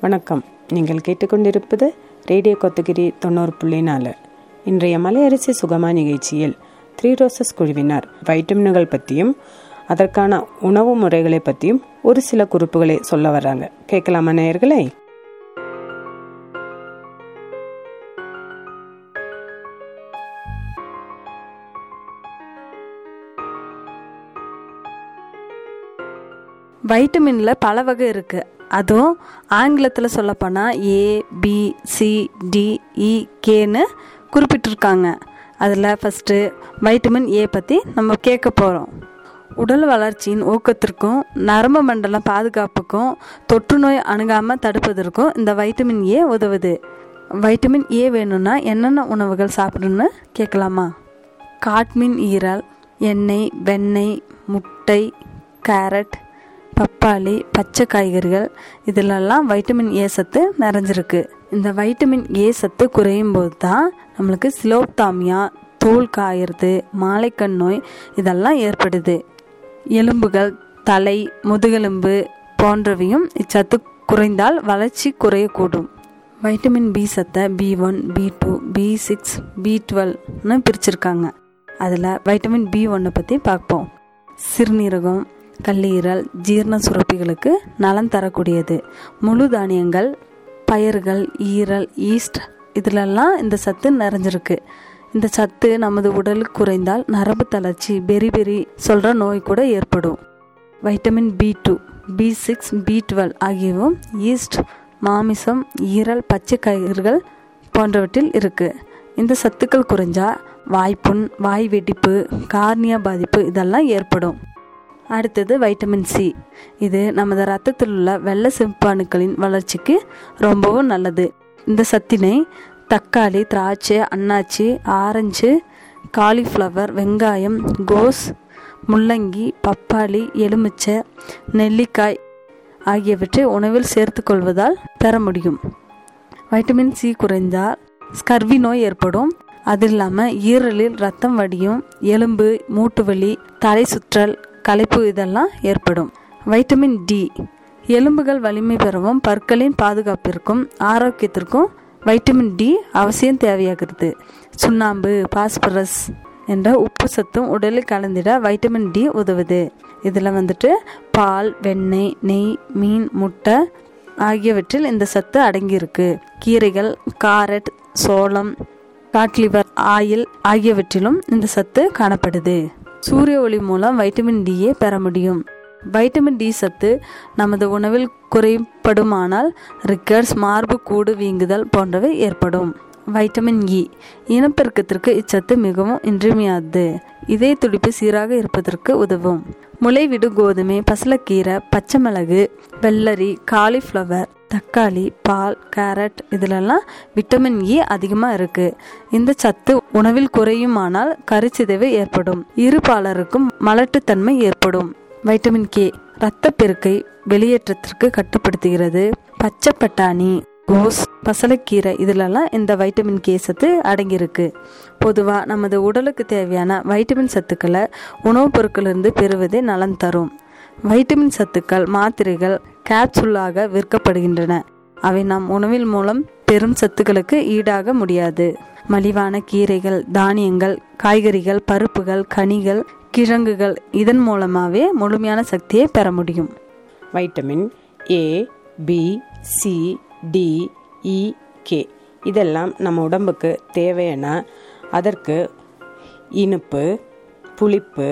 வணக்கம் நீங்கள் கேட்டுக்கொண்டிருப்பது ரேடியோ கொத்தகிரி தொண்ணூறு புள்ளி நாலு இன்றைய மலையரிசி சுகமா நிகழ்ச்சியில் த்ரீ ரோசஸ் குழுவினர் வைட்டமின்கள் பற்றியும் அதற்கான உணவு முறைகளை பற்றியும் ஒரு சில குறிப்புகளை சொல்ல வர்றாங்க கேட்கலாமா நேயர்களே வைட்டமினில் பல வகை இருக்குது அதுவும் ஆங்கிலத்தில் சொல்லப்போனால் A B C D E கேன்னு குறிப்பிட்டிருக்காங்க அதில் ஃபஸ்ட்டு வைட்டமின் ஏ பற்றி நம்ம கேட்க போகிறோம் உடல் வளர்ச்சியின் ஊக்கத்திற்கும் நரம்பு மண்டலம் பாதுகாப்புக்கும் தொற்று நோய் அணுகாமல் தடுப்பதற்கும் இந்த வைட்டமின் ஏ உதவுது வைட்டமின் ஏ வேணும்னா என்னென்ன உணவுகள் சாப்பிடணும்னு கேட்கலாமா காட்மின் ஈரல் எண்ணெய் வெண்ணெய் முட்டை கேரட் பப்பாளி பச்சை காய்கறிகள் இதிலெல்லாம் வைட்டமின் ஏ சத்து நிறைஞ்சிருக்கு இந்த வைட்டமின் ஏ சத்து குறையும் போது தான் நம்மளுக்கு சிலோப்தாமியா தோல் காயறது மாலைக்கண் நோய் இதெல்லாம் ஏற்படுது எலும்புகள் தலை முதுகெலும்பு போன்றவையும் இச்சத்து குறைந்தால் வளர்ச்சி குறையக்கூடும் வைட்டமின் பி சத்தை B one B two B six B டுவெல்னு பிரிச்சிருக்காங்க அதில் வைட்டமின் பி ஒன்னை பற்றி பார்ப்போம் சிறுநீரகம் கல்லீரல் ஜீரண சுரப்பிகளுக்கு நலன் தரக்கூடியது முழு தானியங்கள் பயிர்கள் ஈரல் ஈஸ்ட் இதிலெல்லாம் இந்த சத்து நிறைஞ்சிருக்கு இந்த சத்து நமது உடலுக்கு குறைந்தால் நரம்பு தளர்ச்சி பெரி பெரி சொல்கிற நோய் கூட ஏற்படும் vitamin B two B six B twelve ஆகியவும் ஈஸ்ட் மாமிசம் ஈரல் பச்சை காய்கறிகள் போன்றவற்றில் இருக்குது இந்த சத்துக்கள் குறைஞ்சா வாய்ப்புண் வாய் வெடிப்பு கார்னியா பாதிப்பு இதெல்லாம் ஏற்படும் அடுத்தது வைட்டமின் சி இது நமது ரத்தத்தில் உள்ள வெள்ளை செம்பணுக்களின் வளர்ச்சிக்கு ரொம்பவும் நல்லது இந்த சத்தினை தக்காளி திராட்சை அன்னாச்சி ஆரஞ்சு காலிஃப்ளவர் வெங்காயம் கோஸ் முள்ளங்கி பப்பாளி எலுமிச்சை நெல்லிக்காய் ஆகியவற்றை உணவில் சேர்த்துக்கொள்வதால் பெற முடியும் வைட்டமின் சி குறைந்தால் ஸ்கர்வி நோய் ஏற்படும் அது இல்லாமல் ஈரலில் ரத்தம் வடியும் எலும்பு மூட்டு வலி தலை சுற்றல் களைப்பு இதெல்லாம் ஏற்படும் வைட்டமின் டி எலும்புகள் வலிமை பெறவும் பற்களின் பாதுகாப்பிற்கும் ஆரோக்கியத்திற்கும் வைட்டமின் டி அவசியம் தேவையாகிறது சுண்ணாம்பு பாஸ்பரஸ் என்ற உப்பு சத்தும் உடலில் கலந்திட வைட்டமின் டி உதவுது இதில் வந்துட்டு பால் வெண்ணெய் நெய் மீன் முட்டை ஆகியவற்றில் இந்த சத்து அடங்கியிருக்கு கீரைகள் காரட் சோளம் காட்லிவர் ஆயில் ஆகியவற்றிலும் இந்த சத்து காணப்படுது சூரிய ஒளி மூலம் வைட்டமின் டியை பெற முடியும் வைட்டமின் டி சத்து நமது உணவில் குறைபடுமானால் ரிக்கர்ஸ் மார்பு கூடு வீங்குதல் போன்றவை ஏற்படும் வைட்டமின் இ இனப்பெருக்கத்திற்கு இச்சத்து மிகவும் இன்றியமையாதது இதய துடிப்பு சீராக இருப்பதற்கு உதவும் முளைவிடு கோதுமை பசலக்கீரை பச்சை மிளகு வெள்ளரி காலிஃப்ளவர் தக்காளி பால் கேரட் இதிலெல்லாம் விட்டமின் இ அதிகமாக இருக்குது இந்த சத்து உணவில் குறையுமானால் கருச்சிதைவு ஏற்படும் இருபாலருக்கும் மலட்டுத்தன்மை ஏற்படும் வைட்டமின் கே இரத்த பெருக்கை வெளியேற்றத்திற்கு கட்டுப்படுத்துகிறது பச்சை பட்டாணி கோஸ் பசலைக்கீரை இதிலெல்லாம் இந்த வைட்டமின் கே சத்து அடங்கியிருக்கு பொதுவாக நமது உடலுக்கு தேவையான வைட்டமின் சத்துக்களை உணவுப் பொருட்களிலிருந்து பெறுவதே நலன் தரும் வைட்டமின் சத்துக்கள் மாத்திரைகள் கேப்சூலாக விற்கப்படுகின்றன அவை நம் உணவில் மூலம் பெரும் சத்துக்களுக்கு ஈடாக முடியாது மலிவான கீரைகள் தானியங்கள் காய்கறிகள் பருப்புகள் கனிகள் கிழங்குகள் இதன் மூலமாகவே முழுமையான சக்தியை பெற முடியும் vitamin A B C D E K இதெல்லாம் நம்ம உடம்புக்கு தேவையான அதற்கு இனிப்பு புளிப்பு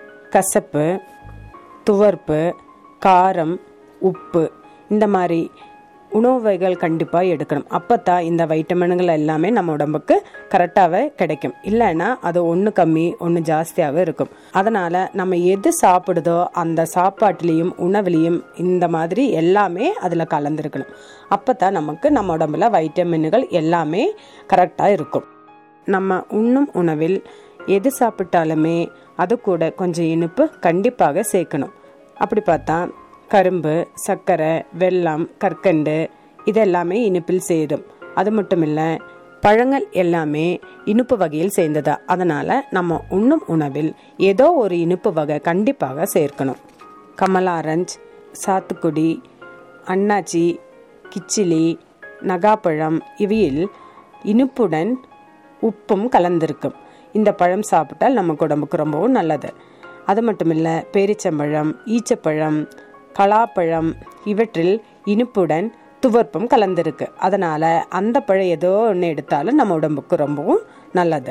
கசப்பு துவர்ப்பு காரம் உப்பு இந்த மாதிரி உணவு வகைகள் கண்டிப்பாக எடுக்கணும் அப்போ தான் இந்த வைட்டமின்கள் எல்லாமே நம்ம உடம்புக்கு கரெக்டாகவே கிடைக்கும் இல்லைன்னா அது ஒன்று கம்மி ஒன்று ஜாஸ்தியாகவே இருக்கும் அதனால் நம்ம எது சாப்பிடுதோ அந்த சாப்பாட்டுலேயும் உணவுலேயும் இந்த மாதிரி எல்லாமே அதில் கலந்துருக்கணும் அப்போ தான் நமக்கு நம்ம உடம்புல வைட்டமின்கள் எல்லாமே கரெக்டாக இருக்கும் நம்ம உண்ணும் உணவில் எது சாப்பிட்டாலுமே அது கூட கொஞ்சம் இனிப்பு கண்டிப்பாக சேர்க்கணும் அப்படி பார்த்தா கரும்பு சர்க்கரை வெல்லம் கற்கண்டு இதெல்லாமே இனிப்பில் சேரும் அது மட்டும் இல்லை பழங்கள் எல்லாமே இனிப்பு வகையில் சேர்ந்ததா அதனால நம்ம உண்ணும் உணவில் ஏதோ ஒரு இனிப்பு வகை கண்டிப்பாக சேர்க்கணும் கமலா ஆரஞ்ச் சாத்துக்குடி அன்னாச்சி கிச்சிலி நகாப்பழம் இவையில் இனிப்புடன் உப்பும் கலந்திருக்கும் இந்த பழம் சாப்பிட்டால் நமக்கு உடம்புக்கு ரொம்பவும் நல்லது அது மட்டும் இல்லை பேரிச்சம்பழம் ஈச்சப்பழம் பலாப்பழம் இவற்றில் இனிப்புடன் துவர்ப்பும் கலந்திருக்கு அதனால அந்த பழம் ஏதோ ஒன்று எடுத்தாலும் நம்ம உடம்புக்கு ரொம்பவும் நல்லது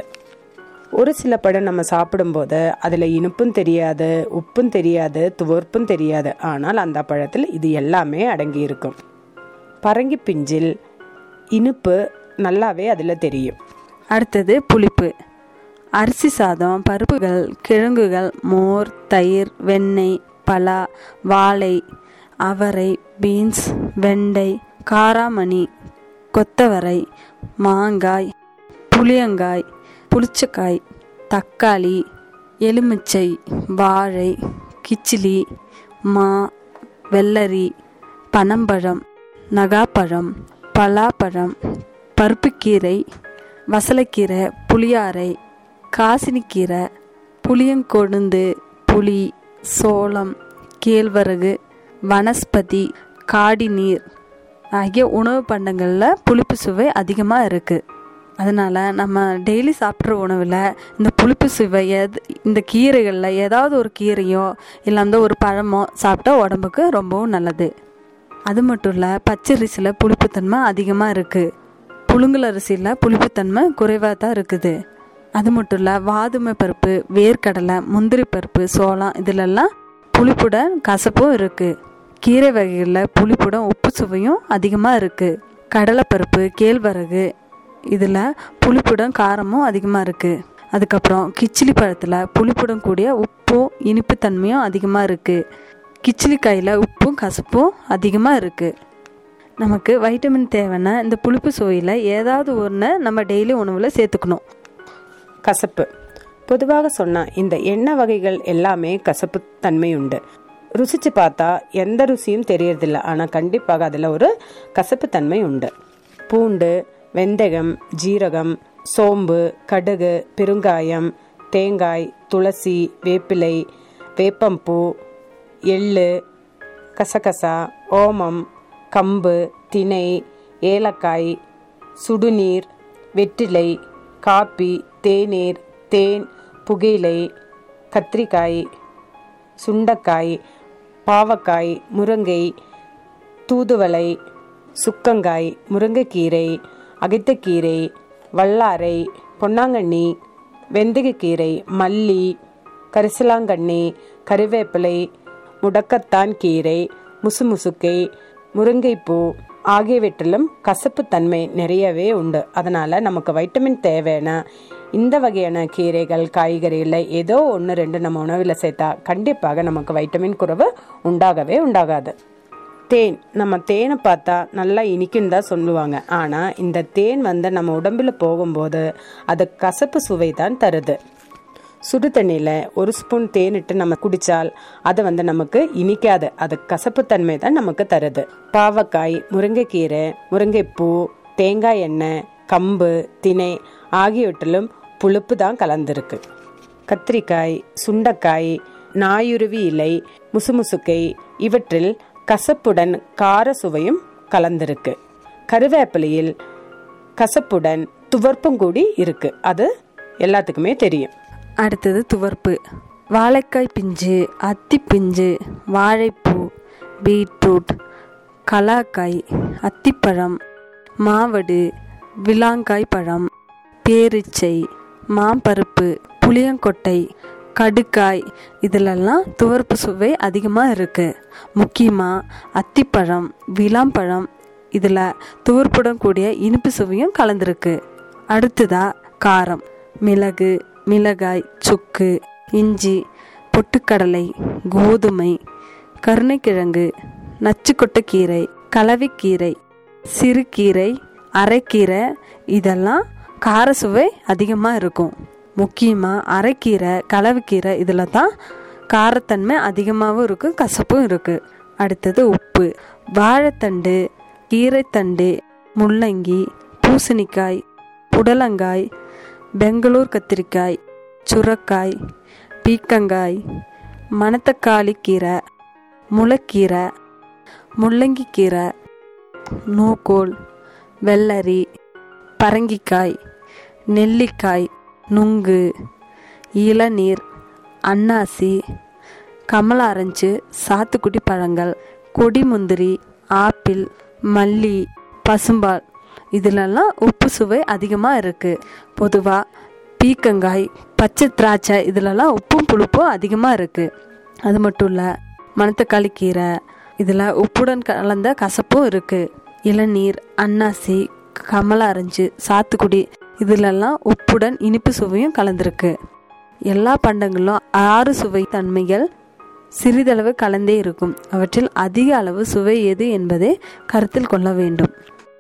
ஒரு சில பழம் நம்ம சாப்பிடும்போது அதில் இனிப்பும் தெரியாது உப்பும் தெரியாது துவர்ப்பும் தெரியாது ஆனால் அந்த பழத்தில் இது எல்லாமே அடங்கி இருக்கும் பரங்கி பிஞ்சில் இனிப்பு நல்லாவே அதில் தெரியும் அடுத்தது புளிப்பு அரிசி சாதம் பருப்புகள் கிழங்குகள் மோர் தயிர் வெண்ணெய் பலா வாழை அவரை பீன்ஸ் வெண்டை காராமணி கொத்தவரை மாங்காய் புளியங்காய் புளிச்சக்காய் தக்காளி எலுமிச்சை வாழை கிச்சிலி மா வெள்ளரி பனம்பழம் நகாப்பழம் பலாப்பழம் பருப்புக்கீரை வசலைக்கீரை புளியாரை காசினிக்கீரை புளியங்கொழுந்து புளி சோளம் கேழ்வரகு வனஸ்பதி காடி நீர் ஆகிய உணவு பண்டங்களில் புளிப்பு சுவை அதிகமாக இருக்குது அதனால் நம்ம டெய்லி சாப்பிட்ற உணவில் இந்த புளிப்பு சுவை எது இந்த கீரைகளில் ஏதாவது ஒரு கீரையோ இல்லை அந்த ஒரு பழமோ சாப்பிட்டா உடம்புக்கு ரொம்பவும் நல்லது அது மட்டும் இல்லை பச்சரிசியில் புளிப்புத்தன்மை அதிகமாக இருக்குது புழுங்கல் அரிசியில் புளிப்புத்தன்மை குறைவாக தான் இருக்குது அது மட்டும் இல்லை வாதுமை பருப்பு வேர்க்கடலை முந்திரி பருப்பு சோளம் இதிலெல்லாம் புளிப்புடன் கசப்பும் இருக்குது கீரை வகைகளில் புளிப்புடன் உப்பு சுவையும் அதிகமாக இருக்குது கடலைப்பருப்பு கேழ்வரகு இதில் புளிப்புடன் காரமும் அதிகமாக இருக்குது அதுக்கப்புறம் கிச்சிலி பழத்தில் புளிப்புடன் கூடிய உப்பும் இனிப்பு தன்மையும் அதிகமாக இருக்குது கிச்சிலி காயில் உப்பும் கசப்பும் அதிகமாக இருக்குது நமக்கு வைட்டமின் தேவைன்னா இந்த புளிப்பு சுவையில் ஏதாவது ஒன்று நம்ம டெய்லி உணவில் சேர்த்துக்கணும் கசப்பு பொதுவாக சொன்னால் இந்த எண்ணெய் வகைகள் எல்லாமே கசப்பு தன்மை உண்டு ருசிச்சு பார்த்தா எந்த ருசியும் தெரியறதில்ல ஆனால் கண்டிப்பாக அதில் ஒரு கசப்பு தன்மை உண்டு பூண்டு வெந்தயம் ஜீரகம் சோம்பு கடுகு பெருங்காயம் தேங்காய் துளசி வேப்பிலை வேப்பம்பூ எள்ளு கசகசா ஓமம் கம்பு திணை ஏலக்காய் சுடுநீர் வெற்றிலை காப்பி தேநீர் தேன் புகையிலை கத்திரிக்காய் சுண்டைக்காய் பாவக்காய் முருங்கை தூதுவளை சுக்கங்காய் முருங்கைக்கீரை அகைத்தக்கீரை வல்லாரை பொன்னாங்கண்ணி வெந்தயக்கீரை மல்லி கரிசலாங்கண்ணி கறிவேப்பிலை முடக்கத்தான் கீரை முசுமுசுக்கை முருங்கைப்பூ ஆகியவற்றிலும் கசப்பு தன்மை நிறையவே உண்டு அதனால நமக்கு வைட்டமின் தேவைன்னா இந்த வகையான கீரைகள் காய்கறிகளில் ஏதோ ஒன்று ரெண்டு நம்ம உணவில் சேர்த்தா கண்டிப்பாக நமக்கு வைட்டமின் குறைவு உண்டாகவே உண்டாகாது தேன் நம்ம தேனை பார்த்தா நல்லா இனிக்கும் தான் சொல்லுவாங்க ஆனால் இந்த தேன் வந்து நம்ம உடம்பில் போகும்போது அது கசப்பு சுவை தான் தருது சுடு தண்ணியில் ஒரு ஸ்பூன் தேனிட்டு நம்ம குடித்தால் அது வந்து நமக்கு இனிக்காது அது கசப்புத்தன்மை தான் நமக்கு தருது பாவக்காய் முருங்கைக்கீரை முருங்கைப்பூ தேங்காய் எண்ணெய் கம்பு திணை ஆகியவற்றிலும் புளிப்பு தான் கலந்திருக்கு கத்திரிக்காய் சுண்டைக்காய் நாயுருவி இலை முசுமுசுக்கை இவற்றில் கசப்புடன் கார சுவையும் கலந்திருக்கு கருவேப்பிலையில் கசப்புடன் துவர்ப்பும் கூடி இருக்கு அது எல்லாத்துக்குமே தெரியும் அடுத்தது துவர்ப்பு வாழைக்காய் பிஞ்சு அத்தி பிஞ்சு வாழைப்பூ பீட்ரூட் கலாக்காய் அத்திப்பழம் மாவடு விலாங்காய் பழம் பேரிச்சை மாம்பருப்பு புளியங்கொட்டை கடுக்காய் இதிலெல்லாம் துவர்ப்பு சுவை அதிகமாக இருக்குது முக்கியமாக அத்திப்பழம் விளாம்பழம் இதில் துவர்ப்புடன் கூடிய இனிப்பு சுவையும் கலந்துருக்கு அடுத்ததா காரம் மிளகு மிளகாய் சுக்கு இஞ்சி பொட்டுக்கடலை கோதுமை கருணைக்கிழங்கு நச்சுக்கொட்டைக்கீரை கலவைக்கீரை சிறுகீரை அரைக்கீரை இதெல்லாம் கார சுவை அதிகமாக இருக்கும் முக்கியமாக அரைக்கீரை கலவைக்கீரை இதில் தான் காரத்தன்மை அதிகமாகவும் இருக்குது கசப்பும் இருக்குது அடுத்தது உப்பு வாழைத்தண்டு கீரைத்தண்டு முள்ளங்கி பூசணிக்காய் புடலங்காய் பெங்களூர் கத்திரிக்காய் சுரக்காய் பீக்கங்காய் மணத்தக்காளி கீரை முளைக்கீரை முள்ளங்கி கீரை நூக்கோல் வெள்ளரி பரங்கிக்காய் நெல்லிக்காய் நுங்கு இளநீர் அன்னாசி கமலா ஆரஞ்சு சாத்துக்குடி பழங்கள் கொடிமுந்திரி ஆப்பிள் மல்லி பசும்பால் இதிலெல்லாம் உப்பு சுவை அதிகமாக இருக்குது பொதுவாக பீக்கங்காய் பச்சை திராட்சை இதிலெல்லாம் உப்பும் புளிப்பும் அதிகமாக இருக்குது அது மட்டும் இல்லை மணத்தக்காளி கீரை இதில் உப்புடன் கலந்த கசப்பும் இருக்குது இளநீர் அன்னாசி கமலா ஆரஞ்சு சாத்துக்குடி இதிலெல்லாம் உப்புடன் இனிப்பு சுவையும் கலந்துருக்கு எல்லா பண்டங்களும் ஆறு சுவை தன்மைகள் சிறிதளவு கலந்தே இருக்கும் அவற்றில் அதிக அளவு சுவை எது என்பதை கருத்தில் கொள்ள வேண்டும்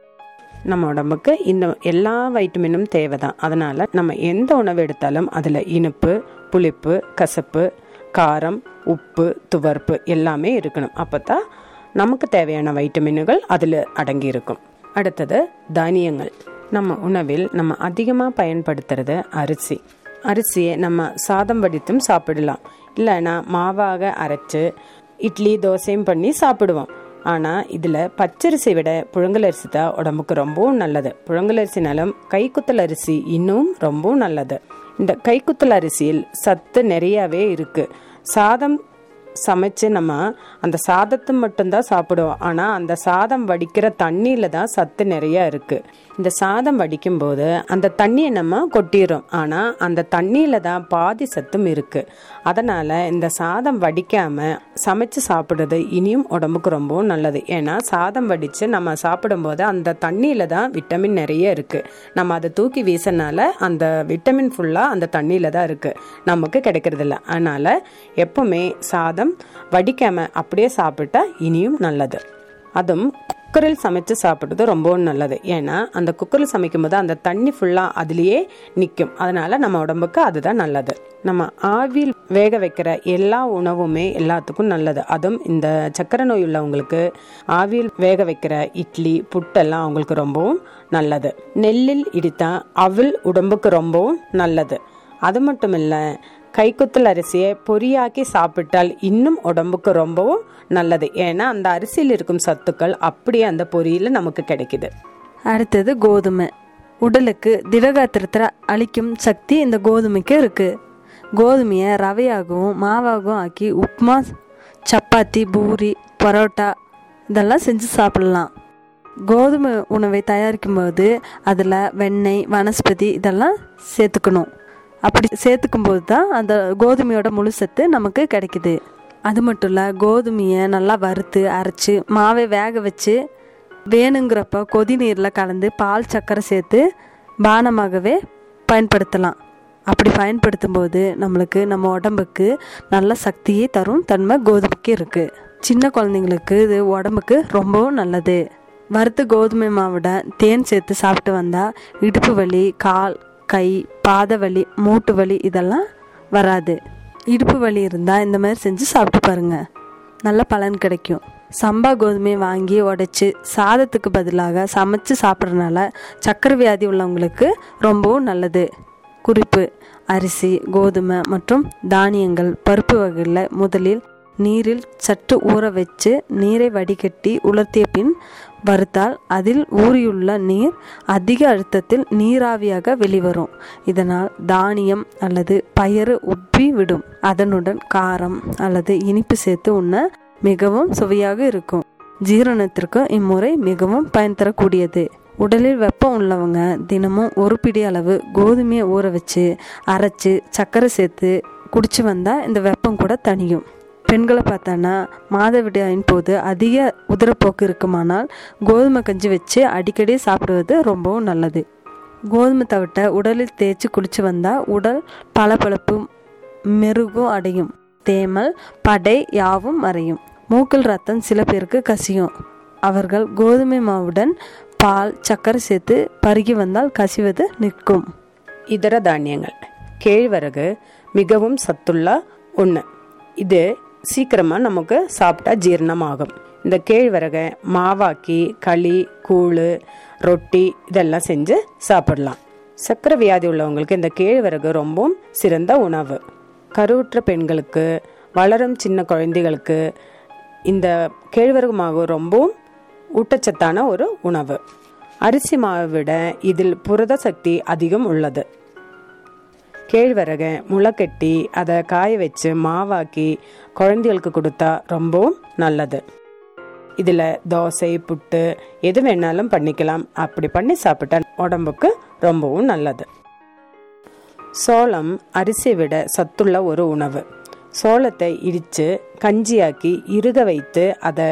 நம்ம உடம்புக்கு இந்த எல்லா வைட்டமினும் தேவை தான் அதனால் நம்ம எந்த உணவு எடுத்தாலும் அதில் இனிப்பு புளிப்பு கசப்பு காரம் உப்பு துவர்ப்பு எல்லாமே இருக்கணும் அப்போ தான் நமக்கு தேவையான வைட்டமின்கள் அதில் அடங்கி இருக்கும் அடுத்தது தானியங்கள் நம்ம உணவில் நம்ம அதிகமாக பயன்படுத்துறது அரிசி அரிசியை நம்ம சாதம் வடித்தும் சாப்பிடலாம் இல்லைன்னா மாவாக அரைச்சு இட்லி தோசையும் பண்ணி சாப்பிடுவோம் ஆனால் இதில் பச்சரிசி விட புழுங்கல் அரிசி தான் உடம்புக்கு ரொம்பவும் நல்லது புழுங்கல் அரிசினாலும் கைக்குத்தல் அரிசி இன்னும் ரொம்பவும் நல்லது இந்த கைக்குத்தல் அரிசியில் சத்து நிறையவே இருக்கு சாதம் சமைச்சு நம்ம அந்த சாதத்தை மட்டும்தான் சாப்பிடுவோம் ஆனால் அந்த சாதம் வடிக்கிற தண்ணியில் தான் சத்து நிறைய இருக்கு இந்த சாதம் வடிக்கும் போது அந்த தண்ணியை நம்ம கொட்டிடுறோம் ஆனால் அந்த தண்ணியில் தான் பாதி சத்தும் இருக்கு அதனால இந்த சாதம் வடிக்காம சமைச்சு சாப்பிடுறது இனியும் உடம்புக்கு ரொம்பவும் நல்லது ஏன்னா சாதம் வடிச்சு நம்ம சாப்பிடும்போது அந்த தண்ணியில தான் விட்டமின் நிறைய இருக்கு நம்ம அதை தூக்கி வீசனால அந்த விட்டமின் ஃபுல்லா அந்த தண்ணியில தான் இருக்கு நமக்கு கிடைக்கிறது இல்லை அதனால எப்பவுமே சாதம் வடிக்காம அப்படியே சாப்பிட்டா இனியும் நல்லது அதுவும் குக்கரில் சமைச்சு சாப்பிட்றது ரொம்பவும் நல்லது ஏன்னா அந்த குக்கரில் சமைக்கும் போது அந்த தண்ணி ஃபுல்லாக அதுலேயே நிற்கும் அதனால நம்ம உடம்புக்கு அதுதான் நல்லது நம்ம ஆவியில் வேக வைக்கிற எல்லா உணவுமே எல்லாத்துக்கும் நல்லது அதுவும் இந்த சக்கரை நோய் உள்ளவங்களுக்கு ஆவியில் வேக வைக்கிற இட்லி புட்டெல்லாம் அவங்களுக்கு ரொம்பவும் நல்லது நெல்லில் இடித்தா அவில் உடம்புக்கு ரொம்பவும் நல்லது அது மட்டும் இல்லை கைக்குத்தல் அரிசியை பொரியாக்கி சாப்பிட்டால் இன்னும் உடம்புக்கு ரொம்பவும் நல்லது ஏன்னா அந்த அரிசியில் இருக்கும் சத்துக்கள் அப்படியே அந்த பொரியில் நமக்கு கிடைக்குது அடுத்தது கோதுமை உடலுக்கு திடகாத்திரத்தை அளிக்கும் சக்தி இந்த கோதுமைக்கு இருக்குது கோதுமையை ரவையாகவும் மாவாகவும் ஆக்கி உப்புமா சப்பாத்தி பூரி பரோட்டா இதெல்லாம் செஞ்சு சாப்பிடலாம் கோதுமை உணவை தயாரிக்கும் போது அதில் வெண்ணெய் வனஸ்பதி இதெல்லாம் சேர்த்துக்கணும் அப்படி சேர்த்துக்கும் போது தான் அந்த கோதுமையோட முழு சத்து நமக்கு கிடைக்குது அது மட்டும் இல்லை கோதுமையை நல்லா வறுத்து அரைச்சி மாவை வேக வச்சு வேணுங்கிறப்ப கொதி நீரில் கலந்து பால் சர்க்கரை சேர்த்து பானமாகவே பயன்படுத்தலாம் அப்படி பயன்படுத்தும் போது நம்மளுக்கு நம்ம உடம்புக்கு நல்ல சக்தியை தரும் தன்மை கோதுமைக்கு இருக்குது சின்ன குழந்தைங்களுக்கு இது உடம்புக்கு ரொம்பவும் நல்லது வறுத்த கோதுமை மாவோட தேன் சேர்த்து சாப்பிட்டு வந்தால் இடுப்பு வலி கால் கை பாத வலி மூட்டு வலி இதெல்லாம் வராது இடுப்பு வலி இருந்தால் இந்த மாதிரி செஞ்சு சாப்பிட்டு பாருங்க நல்ல பலன் கிடைக்கும் சம்பா கோதுமையை வாங்கி உடைச்சி சாதத்துக்கு பதிலாக சமைச்சு சாப்பிட்றதுனால சக்கரை வியாதி உள்ளவங்களுக்கு ரொம்பவும் நல்லது குறிப்பு அரிசி கோதுமை மற்றும் தானியங்கள் பருப்பு வகைகளில் முதலில் நீரில் சற்று ஊற வச்சு நீரை வடிகட்டி உலர்த்திய பின் வறுத்தால் அதில் ஊறியுள்ள நீர் அதிக அழுத்தத்தில் நீராவியாக வெளிவரும் இதனால் தானியம் அல்லது பயறு உப்பி விடும் அதனுடன் காரம் அல்லது இனிப்பு சேர்த்து உண்ண மிகவும் சுவையாக இருக்கும் ஜீரணத்திற்கு இம்முறை மிகவும் பயன் தரக்கூடியது உடலில் வெப்பம் உள்ளவங்க தினமும் ஒரு பிடி அளவு கோதுமையை ஊற வச்சு அரைச்சு சர்க்கரை சேர்த்து குடிச்சு வந்தால் இந்த வெப்பம் கூட தணியும் பெண்களை பார்த்தோன்னா மாதவிடாயின் போது அதிக உதிரப்போக்கு இருக்குமானால் கோதுமை கஞ்சி வச்சு அடிக்கடி சாப்பிடுவது ரொம்பவும் நல்லது கோதுமை தவிட்ட உடலில் தேய்ச்சி குளிச்சு வந்தால் உடல் பளபளப்பு மெருகும் அடையும் தேமல் படை யாவும் மறையும் மூக்கில் ரத்தம் சில பேருக்கு கசியும் அவர்கள் கோதுமை மாவுடன் பால் சர்க்கரை சேர்த்து பருகி வந்தால் கசிவது நிற்கும் இதர தானியங்கள் கேழ்வரகு மிகவும் சத்துள்ள ஒன்று இது சீக்கிரமாக நமக்கு சாப்பிட்டா ஜீரணமாகும் இந்த கேழ்வரகை மாவாக்கி களி கூழ் ரொட்டி இதெல்லாம் செஞ்சு சாப்பிடலாம் சக்கரை வியாதி உள்ளவங்களுக்கு இந்த கேழ்வரகு ரொம்பவும் சிறந்த உணவு கருவுற்ற பெண்களுக்கு வளரும் சின்ன குழந்தைகளுக்கு இந்த கேழ்வரகு மாவு ரொம்பவும் ஊட்டச்சத்தான ஒரு உணவு அரிசி மாவை விட இதில் புரத சக்தி அதிகம் உள்ளது கேழ்வரகை முளைக்கட்டி அதை காய வச்சு மாவாக்கி குழந்தைகளுக்கு கொடுத்தா ரொம்பவும் நல்லது இதில் தோசை புட்டு எது வேணாலும் பண்ணிக்கலாம் அப்படி பண்ணி சாப்பிட்டா உடம்புக்கு ரொம்பவும் நல்லது சோளம் அரிசியை விட சத்துள்ள ஒரு உணவு சோளத்தை இடித்து கஞ்சியாக்கி இறுக வைத்து அதை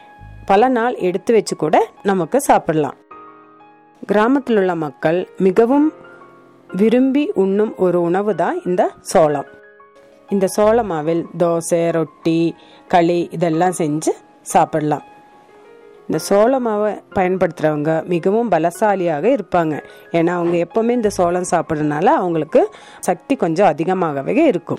பல நாள் எடுத்து வச்சு கூட நமக்கு சாப்பிடலாம் கிராமத்தில் உள்ள மக்கள் மிகவும் விரும்பி உண்ணும் ஒரு உணவு தான் இந்த சோளம் இந்த சோள மாவில் தோசை ரொட்டி களி இதெல்லாம் செஞ்சு சாப்பிடலாம் இந்த சோள மாவை பயன்படுத்துகிறவங்க மிகவும் பலசாலியாக இருப்பாங்க ஏன்னா அவங்க எப்போவுமே இந்த சோளம் சாப்பிட்றதுனால அவங்களுக்கு சக்தி கொஞ்சம் அதிகமாகவே இருக்கும்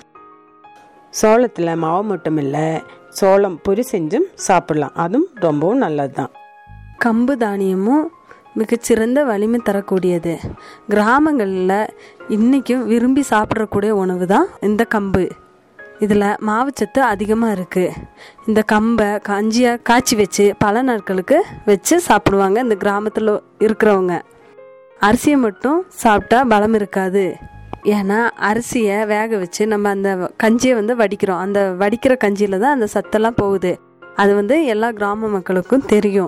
சோளத்தில் மாவு மட்டும் இல்லை சோளம் பொரி செஞ்சும் சாப்பிடலாம் அதுவும் ரொம்பவும் நல்லது தான் கம்பு தானியமும் மிகச்சிறந்த வலிமை தரக்கூடியது கிராமங்களில் இன்றைக்கும் விரும்பி சாப்பிடக்கூடிய உணவு தான் இந்த கம்பு இதில் மாவுச்சத்து அதிகமாக இருக்குது இந்த கம்பை கஞ்சியாக காய்ச்சி வச்சு பல நாட்களுக்கு வச்சு சாப்பிடுவாங்க இந்த கிராமத்தில் இருக்கிறவங்க அரிசியை மட்டும் சாப்பிட்டா பலம் இருக்காது ஏன்னா அரிசியை வேக வச்சு நம்ம அந்த கஞ்சியை வந்து வடிக்கிறோம் அந்த வடிக்கிற கஞ்சியில் தான் அந்த சத்தெல்லாம் போகுது அது வந்து எல்லா கிராம மக்களுக்கும் தெரியும்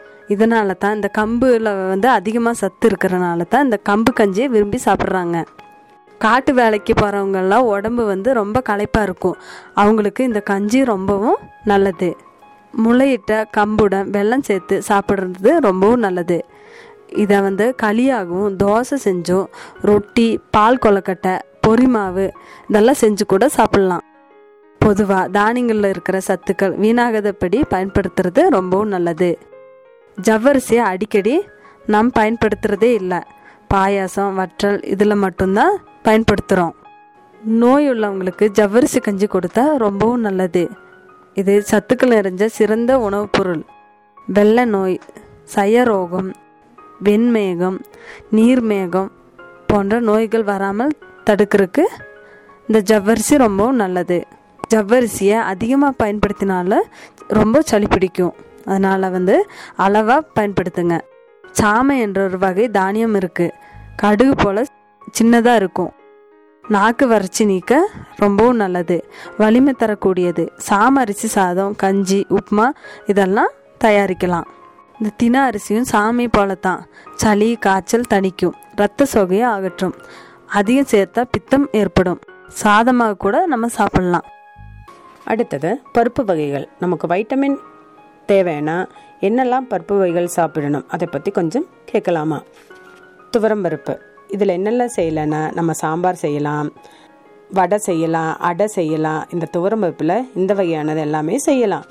இதனால தான் இந்த கம்புல வந்து அதிகமாக சத்து இருக்கிறனால தான் இந்த கம்பு கஞ்சியை விரும்பி சாப்பிட்றாங்க காட்டு வேலைக்கு போகிறவங்கெல்லாம் உடம்பு வந்து ரொம்ப களைப்பாக இருக்கும் அவங்களுக்கு இந்த கஞ்சி ரொம்பவும் நல்லது முளையிட்ட கம்புடன் வெல்லம் சேர்த்து சாப்பிட்றது ரொம்பவும் நல்லது இதை வந்து களியாகவும் தோசை செஞ்சும் ரொட்டி பால் கொலக்கட்டை பொரி மாவு இதெல்லாம் செஞ்சு கூட சாப்பிட்லாம் பொதுவாக தானியங்களில் இருக்கிற சத்துக்கள் வீணாகாதபடி பயன்படுத்துறது ரொம்பவும் நல்லது ஜவ்வரிசியை அடிக்கடி நாம் பயன்படுத்துகிறதே இல்லை பாயாசம் வற்றல் இதில் மட்டும்தான் பயன்படுத்துகிறோம் நோய் உள்ளவங்களுக்கு ஜவ்வரிசி கஞ்சி கொடுத்தா ரொம்பவும் நல்லது இது சத்துக்கள் நிறைஞ்ச சிறந்த உணவுப் பொருள் வெள்ளை நோய் சயரோகம் வெண்மேகம் நீர்மேகம் போன்ற நோய்கள் வராமல் தடுக்கிறதுக்கு இந்த ஜவ்வரிசி ரொம்பவும் நல்லது ஜவ்வரிசியை அதிகமாக பயன்படுத்தினால ரொம்ப சளி பிடிக்கும் அதனால் வந்து அளவாக பயன்படுத்துங்க சாமை என்ற ஒரு வகை தானியம் இருக்குது கடுகு போல் சின்னதாக இருக்கும் நாக்கு வறட்சி நீக்க ரொம்பவும் நல்லது வலிமை தரக்கூடியது சாம அரிசி சாதம் கஞ்சி உப்புமா இதெல்லாம் தயாரிக்கலாம் இந்த தின அரிசியும் சாமி போல தான் சளி காய்ச்சல் தணிக்கும் இரத்த சோகையை அகற்றும் அதிகம் சேர்த்தா பித்தம் ஏற்படும் சாதமாக கூட நம்ம சாப்பிடலாம் அடுத்தது பருப்பு வகைகள் நமக்கு வைட்டமின் தேவைன்னா என்னெல்லாம் பருப்பு வகைகள் சாப்பிடணும் அதை பற்றி கொஞ்சம் கேட்கலாமா துவரம் பருப்பு இதில் என்னெல்லாம் செய்யலைன்னா நம்ம சாம்பார் செய்யலாம் வடை செய்யலாம் அடை செய்யலாம் இந்த துவரம் பருப்பில் இந்த வகையானது எல்லாமே செய்யலாம்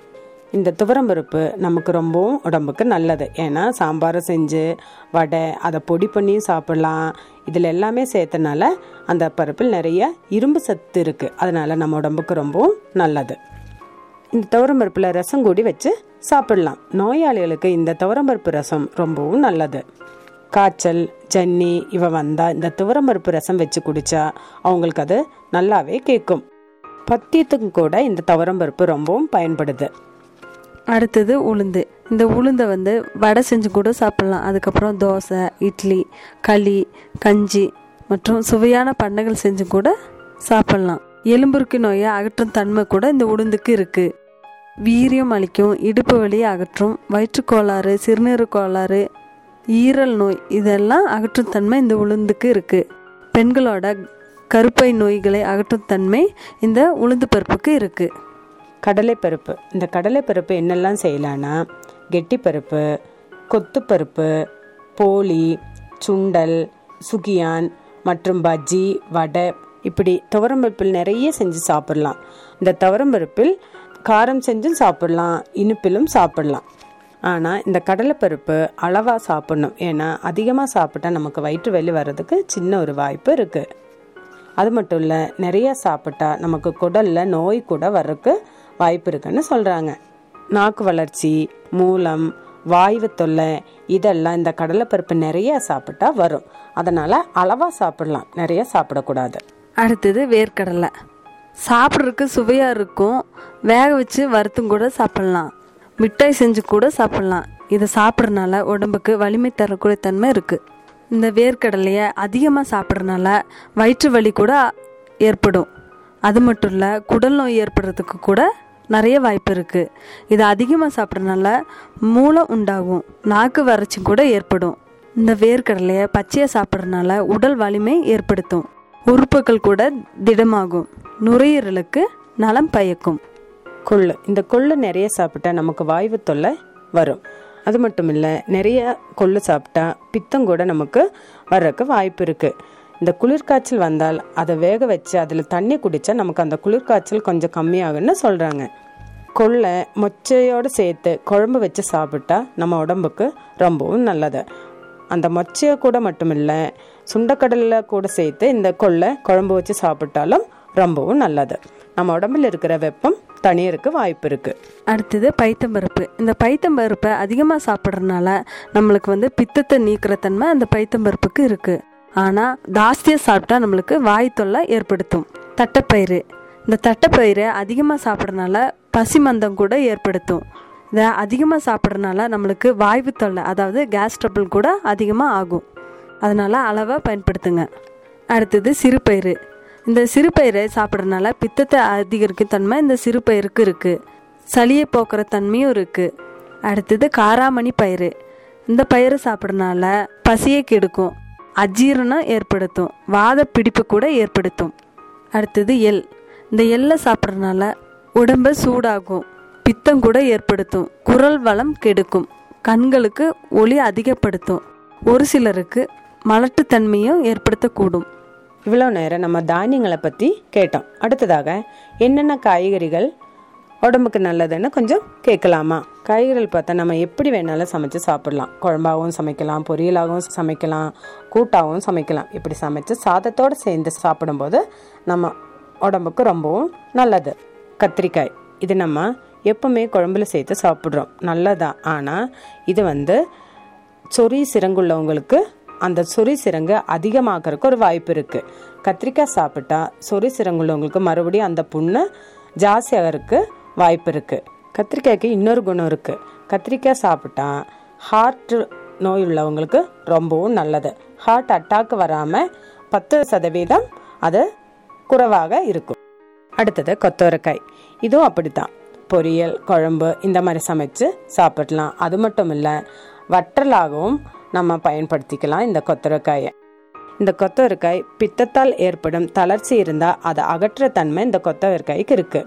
இந்த துவரம் பருப்பு நமக்கு ரொம்பவும் உடம்புக்கு நல்லது ஏன்னா சாம்பாரை செஞ்சு வடை அதை பொடி பண்ணியும் சாப்பிடலாம் இதில் எல்லாமே சேர்த்தனால அந்த பருப்பில் நிறைய இரும்பு சத்து இருக்குது அதனால நம்ம உடம்புக்கு ரொம்பவும் நல்லது இந்த துவரம்பருப்பில் ரசம் கூடி வச்சு சாப்பிடலாம் நோயாளிகளுக்கு இந்த துவரம்பருப்பு ரசம் ரொம்பவும் நல்லது காய்ச்சல் ஜன்னி இவ வந்தால் இந்த துவரம்பருப்பு ரசம் வச்சு குடித்தா அவங்களுக்கு அது நல்லாவே கேட்கும் பத்தியத்துக்கும் கூட இந்த துவரம்பருப்பு ரொம்பவும் பயன்படுது அடுத்தது உளுந்து இந்த உளுந்தை வந்து வடை செஞ்சு கூட சாப்பிட்லாம் அதுக்கப்புறம் தோசை இட்லி களி கஞ்சி மற்றும் சுவையான பண்ணைகள் செஞ்சு கூட சாப்பிட்லாம் எலும்புருக்கு நோயை அகற்றும் தன்மை கூட இந்த உளுந்துக்கு இருக்குது வீரியம் அளிக்கும் இடுப்பு வலியை அகற்றும் வயிற்றுக்கோளாறு சிறுநீர் கோளாறு ஈரல் நோய் இதெல்லாம் அகற்றும் தன்மை இந்த உளுந்துக்கு இருக்குது பெண்களோட கருப்பை நோய்களை அகற்றும் தன்மை இந்த உளுந்து பருப்புக்கு இருக்குது கடலைப்பருப்பு இந்த கடலைப்பருப்பு என்னெல்லாம் செய்யலான்னா கெட்டிப்பருப்பு கொத்துப்பருப்பு போலி சுண்டல் சுகியான் மற்றும் பஜ்ஜி வடை இப்படி துவரம்பருப்பில் நிறைய செஞ்சு சாப்பிடலாம் இந்த துவரம்பருப்பில் காரம் செஞ்சும் சாப்பிடலாம் இனிப்பிலும் சாப்பிடலாம் ஆனால் இந்த கடலைப்பருப்பு அளவாக சாப்பிடணும் ஏன்னா அதிகமாக சாப்பிட்டா நமக்கு வயிற்று வலி வர்றதுக்கு சின்ன ஒரு வாய்ப்பு இருக்குது அது மட்டும் இல்லை நிறைய சாப்பிட்டா நமக்கு குடலில் நோய் கூட வர்றதுக்கு வாய்ப்பு இருக்குன்னு சொல்கிறாங்க நாக்கு வளர்ச்சி மூலம் வாய்வு தொல்லை இதெல்லாம் இந்த கடலைப்பருப்பு நிறைய சாப்பிட்டா வரும் அதனால் அளவாக சாப்பிடலாம் நிறைய சாப்பிடக்கூடாது அடுத்தது வேர்க்கடலை சாப்பிட்றதுக்கு சுவையாக இருக்கும் வேக வச்சு வறுத்தும் கூட சாப்பிட்லாம் மிட்டாய் செஞ்சு கூட சாப்பிட்லாம் இதை சாப்பிட்றதுனால உடம்புக்கு வலிமை தரக்கூடிய தன்மை இருக்குது இந்த வேர்க்கடலையை அதிகமாக சாப்பிட்றதுனால வயிற்று வலி கூட ஏற்படும் அது மட்டும் இல்லை குடல் நோய் ஏற்படுறதுக்கு கூட நிறைய வாய்ப்பு இருக்குது இதை அதிகமாக சாப்பிட்றதுனால மூலம் உண்டாகும் நாக்கு வறட்சி கூட ஏற்படும் இந்த வேர்க்கடலையை பச்சையாக சாப்பிட்றதுனால உடல் வலிமை ஏற்படுத்தும் உறுப்புகள் கூட திடமாகும் நுரையீரலுக்கு நலம் பயக்கும் கொள்ளு இந்த கொள்ளு நிறைய சாப்பிட்டா நமக்கு வாய்வு தொல்லை வரும் அது மட்டும் இல்லை நிறைய கொள்ளு சாப்பிட்டா பித்தம் கூட நமக்கு வர்றதுக்கு வாய்ப்பு இருக்கு இந்த குளிர்காய்ச்சல் வந்தால் அதை வேக வச்சு அதில் தண்ணி குடிச்சா நமக்கு அந்த குளிர்காய்ச்சல் கொஞ்சம் கம்மியாகும்னு சொல்கிறாங்க கொள்ளை மொச்சையோடு சேர்த்து குழம்பு வச்சு சாப்பிட்டா நம்ம உடம்புக்கு ரொம்பவும் நல்லது அந்த மொச்சையை கூட மட்டும் இல்லை சுண்டக்கடலில் கூட சேர்த்து இந்த கொள்ளை குழம்பு வச்சு சாப்பிட்டாலும் ரொம்பவும் நல்லது நம்ம உடம்புல இருக்கிற வெப்பம் தனியருக்கு வாய்ப்பு இருக்கு அடுத்தது பைத்தம்பருப்பு இந்த பைத்தம்பருப்பை அதிகமாக சாப்பிட்றதுனால நம்மளுக்கு வந்து பித்தத்தை நீக்கிற தன்மை அந்த பைத்தம்பருப்புக்கு இருக்குது ஆனால் ஜாஸ்தியாக சாப்பிட்டா நம்மளுக்கு வாய் தொல்லை ஏற்படுத்தும் தட்டைப்பயிறு இந்த தட்டைப்பயிரை அதிகமாக சாப்பிட்றதுனால பசிமந்தம் கூட ஏற்படுத்தும் இதை அதிகமாக சாப்பிட்றதுனால நம்மளுக்கு வாய்வு தொல்லை அதாவது கேஸ் ட்ரபிள் கூட அதிகமாக ஆகும் அதனால் அளவாக பயன்படுத்துங்க அடுத்தது சிறுபயிறு இந்த சிறுபயிரை சாப்பிட்றதுனால பித்தத்தை அதிகரிக்கும் தன்மை இந்த சிறுபயிருக்கு இருக்குது சளியை போக்குற தன்மையும் இருக்குது அடுத்தது காராமணி பயிறு இந்த பயிறு சாப்பிட்றதுனால பசியை கெடுக்கும் அஜீரணம் ஏற்படுத்தும் வாத பிடிப்பு கூட ஏற்படுத்தும் அடுத்தது எள் இந்த எள்ளை சாப்பிட்றதுனால உடம்பை சூடாகும் பித்தம் கூட ஏற்படுத்தும் குரல் வளம் கெடுக்கும் கண்களுக்கு ஒளி அதிகப்படுத்தும் ஒரு சிலருக்கு மலட்டுத்தன்மையும் ஏற்படுத்தக்கூடும் இவ்வளோ நேரம் நம்ம தானியங்களை பற்றி கேட்டோம் அடுத்ததாக என்னென்ன காய்கறிகள் உடம்புக்கு நல்லதுன்னு கொஞ்சம் கேட்கலாமா காய்கறிகள் பார்த்தா நம்ம எப்படி வேணாலும் சமைச்சு சாப்பிடலாம் குழம்பாகவும் சமைக்கலாம் பொரியலாகவும் சமைக்கலாம் கூட்டாகவும் சமைக்கலாம் இப்படி சமைச்சு சாதத்தோடு சேர்ந்து சாப்பிடும்போது நம்ம உடம்புக்கு ரொம்பவும் நல்லது கத்திரிக்காய் இது நம்ம எப்பவுமே குழம்புல சேர்த்து சாப்பிட்றோம் நல்லதான் ஆனால் இது வந்து சொறி சிறங்குள்ளவங்களுக்கு அந்த சொறி சிறங்கு அதிகமாகறதுக்கு ஒரு வாய்ப்பு இருக்கு கத்திரிக்காய் சாப்பிட்டா சொறி சிறங்குள்ளவங்களுக்கு மறுபடியும் அந்த புண்ணு ஜாஸ்தியாகிறதுக்கு வாய்ப்பு இருக்கு கத்திரிக்காய்க்கு இன்னொரு குணம் இருக்கு கத்திரிக்காய் சாப்பிட்டா ஹார்ட் நோய் உள்ளவங்களுக்கு ரொம்பவும் நல்லது ஹார்ட் அட்டாக் வராம பத்து சதவீதம் அது குறைவாக இருக்கும் அடுத்தது கொத்தவரக்காய் இதுவும் அப்படித்தான் பொரியல் குழம்பு இந்த மாதிரி சமைச்சு சாப்பிடலாம் அது மட்டும் இல்லை வற்றலாகவும் நம்ம பயன்படுத்திக்கலாம் இந்த கொத்தவரக்காயை இந்த கொத்தவரக்காய் பித்தத்தால் ஏற்படும் தளர்ச்சி இருந்தால் அதை அகற்ற தன்மை இந்த கொத்தவரக்காய்க்கு இருக்கு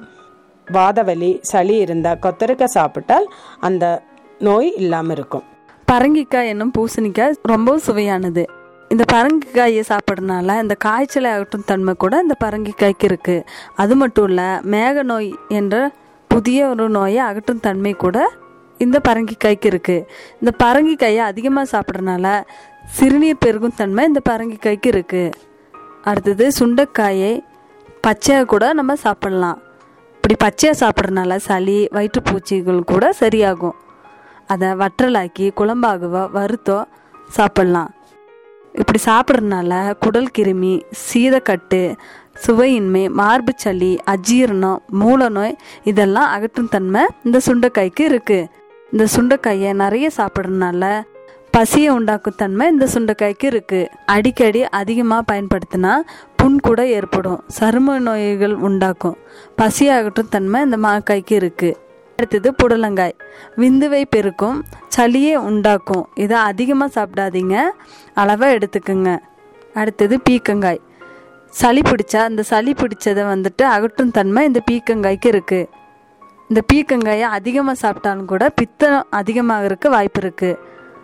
வாதவலி சளி இருந்தால் கொத்தவரக்காய் சாப்பிட்டால் அந்த நோய் இல்லாமல் இருக்கும் பரங்கிக்காய் என்னும் பூசணிக்காய் ரொம்பவும் சுவையானது இந்த பரங்கிக்காயை சாப்பிட்றதுனால இந்த காய்ச்சலை அகற்றும் தன்மை கூட இந்த பரங்கிக்காய்க்கு இருக்குது அது மட்டும் இல்லை மேக நோய் என்ற புதிய ஒரு நோயை அகற்றும் தன்மை கூட இந்த பரங்கிக்காய்க்கு இருக்குது இந்த பரங்கிக்காயை அதிகமாக சாப்பிட்றதுனால சிறுநீர் பெருகும் தன்மை இந்த பரங்கிக்காய்க்கு இருக்குது அடுத்தது சுண்டைக்காயை பச்சையாக கூட நம்ம சாப்பிடலாம் இப்படி பச்சையாக சாப்பிட்றதுனால சளி வயிற்றுப்பூச்சிகள் கூட சரியாகும் அதை வற்றலாக்கி குழம்பாகவோ வறுத்தோ சாப்பிட்லாம் இப்படி சாப்பிட்றதுனால குடல் கிருமி சீதக்கட்டு சுவையின்மை மார்பு சளி அஜீரணம் மூல நோய் இதெல்லாம் அகற்றும் தன்மை இந்த சுண்டைக்காய்க்கு இருக்குது இந்த சுண்டைக்காயை நிறைய சாப்பிட்றதுனால பசியை உண்டாக்கும் தன்மை இந்த சுண்டைக்காய்க்கு இருக்குது அடிக்கடி அதிகமாக பயன்படுத்தினா புண் கூட ஏற்படும் சரும நோய்கள் உண்டாக்கும் பசி அகற்றும் தன்மை இந்த மாக்காய்க்கு இருக்குது அடுத்தது புடலங்காய் விந்துவை பெருக்கும் சளியை உண்டாக்கும் இதை அதிகமாக சாப்பிடாதீங்க அளவாக எடுத்துக்குங்க அடுத்தது பீக்கங்காய் சளி பிடிச்சா அந்த சளி பிடிச்சதை வந்துட்டு அகற்றும் தன்மை இந்த பீக்கங்காய்க்கு இருக்குது இந்த பீக்கங்காயை அதிகமாக சாப்பிட்டாலும் கூட பித்தம் அதிகமாகறதுக்கு வாய்ப்பு இருக்குது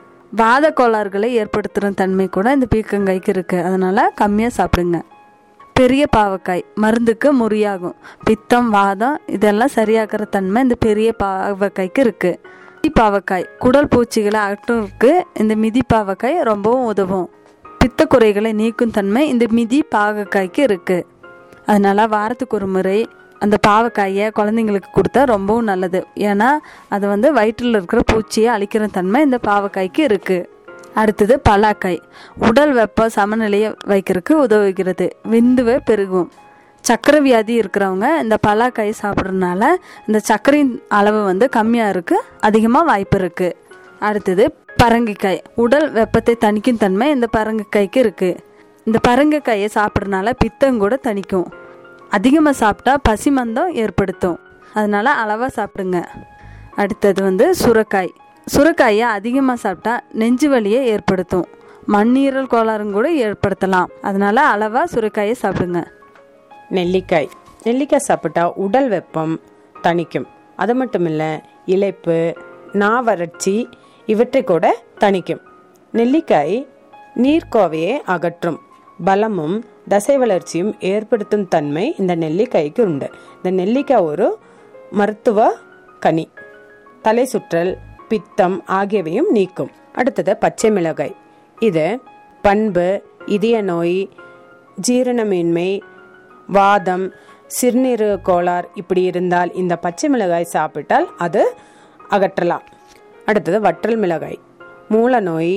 வாத கோளாறுகளை ஏற்படுத்துகிற தன்மை கூட இந்த பீக்கங்காய்க்கு இருக்குது அதனால் கம்மியாக சாப்பிடுங்க பெரிய பாவக்காய் மருந்துக்கு முறியாகும் பித்தம் வாதம் இதெல்லாம் சரியாக்குற தன்மை இந்த பெரிய பாவக்காய்க்கு இருக்குது மிதி பாவக்காய் குடல் பூச்சிகளை அகற்றுறதுக்கு இந்த மிதி பாவக்காய் ரொம்பவும் உதவும் பித்த குறைகளை நீக்கும் தன்மை இந்த மிதி பாவக்காய்க்கு இருக்குது அதனால வாரத்துக்கு ஒரு முறை அந்த பாவக்காயை குழந்தைங்களுக்கு கொடுத்தா ரொம்பவும் நல்லது ஏன்னா அது வந்து வயிற்றில் இருக்கிற பூச்சியை அழிக்கிற தன்மை இந்த பாவக்காய்க்கு இருக்குது அடுத்தது பலாக்காய் உடல் வெப்ப சமநிலையை வைக்கிறதுக்கு உதவுகிறது விந்துவை பெருகும் சக்கரை வியாதி இருக்கிறவங்க இந்த பலாக்காய் சாப்பிட்றதுனால இந்த சர்க்கரையின் அளவு வந்து கம்மியாக இருக்குது அதிகமாக வாய்ப்பு இருக்குது அடுத்தது பரங்கிக்காய் உடல் வெப்பத்தை தணிக்கும் தன்மை இந்த பரங்கிக்காய்க்கு இருக்கு இந்த பரங்கிக்காயை சாப்பிட்றதுனால பித்தம் கூட தணிக்கும் அதிகமாக சாப்பிட்டா பசிமந்தம் ஏற்படுத்தும் அதனால அளவாக சாப்பிடுங்க அடுத்தது வந்து சுரக்காய் சுரக்காயை அதிகமாக சாப்பிட்டா நெஞ்சு வலியை ஏற்படுத்தும் மண்ணீரல் கோளாறும் கூட ஏற்படுத்தலாம் அதனால அளவாக சுரக்காயை சாப்பிடுங்க நெல்லிக்காய் நெல்லிக்காய் சாப்பிட்டா உடல் வெப்பம் தணிக்கும் அது மட்டும் இல்லை இளைப்பு நாவறட்சி இவற்றை கூட தணிக்கும் நெல்லிக்காய் நீர்க்கோவையை அகற்றும் பலமும் தசை வளர்ச்சியும் ஏற்படுத்தும் தன்மை இந்த நெல்லிக்காய்க்கு உண்டு இந்த நெல்லிக்காய் ஒரு மருத்துவ கனி தலை சுற்றல் பித்தம் ஆகியவையும் நீக்கும் அடுத்தது பச்சை மிளகாய் இது பண்பு இதய நோய் ஜீரணமின்மை வாதம் சிறுநீரக கோளாறு இப்படி இருந்தால் இந்த பச்சை மிளகாய் சாப்பிட்டால் அது அகற்றலாம் அடுத்தது வற்றல் மிளகாய் மூல நோய்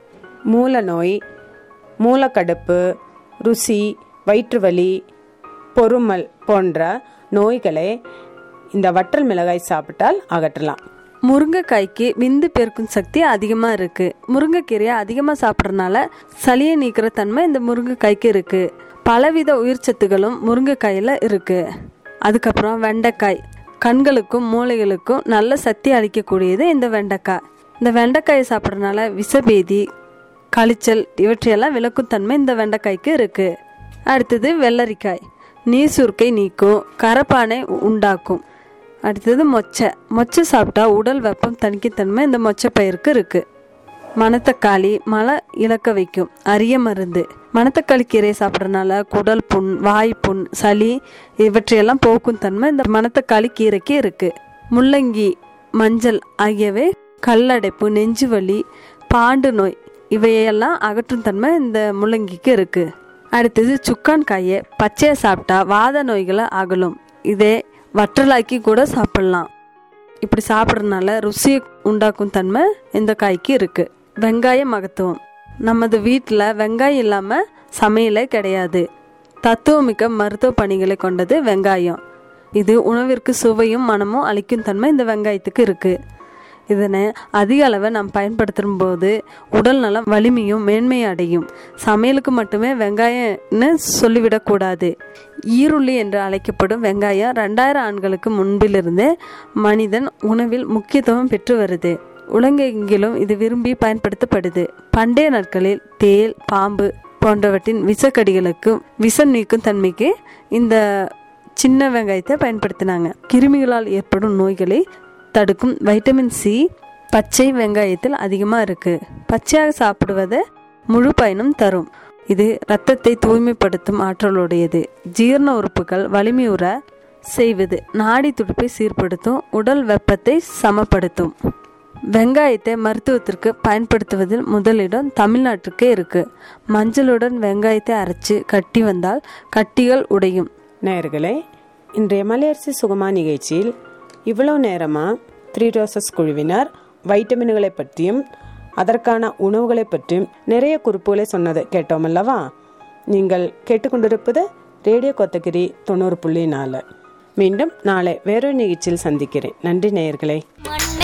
மூல நோய் மூலக்கடுப்பு ருசி வயிற்றுவலி பொறுமல் போன்ற நோய்களை இந்த வற்றல் மிளகாய் சாப்பிட்டால் அகற்றலாம் முருங்கைக்காய்க்கு விந்து பெருக்கும் சக்தி அதிகமாக இருக்குது முருங்கைக்கீரையை அதிகமாக சாப்பிட்றதுனால சளியை நீக்கிற தன்மை இந்த முருங்கைக்காய்க்கு இருக்குது பலவித உயிர் சத்துகளும் முருங்கைக்காயில் இருக்குது அதுக்கப்புறம் வெண்டைக்காய் கண்களுக்கும் மூளைகளுக்கும் நல்ல சக்தி அளிக்கக்கூடியது இந்த வெண்டைக்காய் இந்த வெண்டைக்காயை சாப்பிட்றதுனால விஷபேதி கழிச்சல் இவற்றையெல்லாம் விளக்கும் தன்மை இந்த வெண்டைக்காய்க்கு இருக்குது அடுத்தது வெள்ளரிக்காய் நீர் சுருக்கை நீக்கும் கரப்பானை உண்டாக்கும் அடுத்தது மொச்சை மொச்சை சாப்பிட்டா உடல் வெப்பம் தணிக்கத்தன்மை இந்த மொச்சை பயிருக்கு இருக்கு மணத்தக்காளி மலை இழக்க வைக்கும் அரிய மருந்து மணத்தக்காளி கீரையை சாப்பிட்றதுனால குடல் புண் வாய் புண் சளி இவற்றையெல்லாம் போக்கும் தன்மை இந்த மணத்தக்காளி கீரைக்கு இருக்கு முள்ளங்கி மஞ்சள் ஆகியவை கல்லடைப்பு நெஞ்சு வலி பாண்டு நோய் இவையெல்லாம் அகற்றும் தன்மை இந்த முள்ளங்கிக்கு இருக்கு அடுத்தது சுக்கான் காயை பச்சையை சாப்பிட்டா வாத நோய்களை அகலும் இதே வற்றலாக்கி கூட சாப்பிடலாம் இப்படி சாப்பிட்றதுனால ருசியை உண்டாக்கும் தன்மை இந்த காய்க்கு இருக்கு வெங்காய மகத்துவம் நமது வீட்டில் வெங்காயம் இல்லாமல் சமையலே கிடையாது தத்துவமிக்க மருத்துவ பணிகளை கொண்டது வெங்காயம் இது உணவிற்கு சுவையும் மனமும் அளிக்கும் தன்மை இந்த வெங்காயத்துக்கு இருக்குது இதனை அதிக அளவை நாம் பயன்படுத்தும் போது உடல் நலம் வலிமையும் மேன்மையும் அடையும் சமையலுக்கு மட்டுமே வெங்காயம்னு சொல்லிவிடக்கூடாது ஈருள்ளி என்று அழைக்கப்படும் வெங்காயம் ரெண்டாயிரம் ஆண்டுகளுக்கு முன்பிலிருந்தே மனிதன் உணவில் முக்கியத்துவம் பெற்று வருது உலகெங்கிலும் இது விரும்பி பயன்படுத்தப்படுது பண்டைய நாட்களில் தேல் பாம்பு போன்றவற்றின் விஷக்கடிகளுக்கு விஷம் நீக்கும் தன்மைக்கு இந்த சின்ன வெங்காயத்தை பயன்படுத்தினாங்க கிருமிகளால் ஏற்படும் நோய்களை தடுக்கும் வைட்டமின் சி பச்சை வெங்காயத்தில் அதிகமாக இருக்குது பச்சையாக சாப்பிடுவதை முழு பயனும் தரும் இது இரத்தத்தை தூய்மைப்படுத்தும் ஆற்றலுடையது ஜீரண உறுப்புகள் வலிமையுற செய்வது நாடி துடிப்பை சீர்படுத்தும் உடல் வெப்பத்தை சமப்படுத்தும் வெங்காயத்தை மருத்துவத்திற்கு பயன்படுத்துவதில் முதலிடம் தமிழ்நாட்டுக்கே இருக்கு மஞ்சளுடன் வெங்காயத்தை அரைச்சு கட்டி வந்தால் கட்டிகள் உடையும் நேயர்களே இன்றைய மலையரசி சுகமா நிகழ்ச்சியில் இவ்வளோ நேரமாக த்ரீ ரோசஸ் குழுவினர் வைட்டமின்களை பற்றியும் அதற்கான உணவுகளை பற்றியும் நிறைய குறிப்புகளை சொன்னது கேட்டோம் அல்லவா நீங்கள் கேட்டுக்கொண்டிருப்பது ரேடியோ கொத்தகிரி தொண்ணூறு புள்ளி நாலு மீண்டும் நாளை வேறொரு நிகழ்ச்சியில் சந்திக்கிறேன் நன்றி நேயர்களே மண்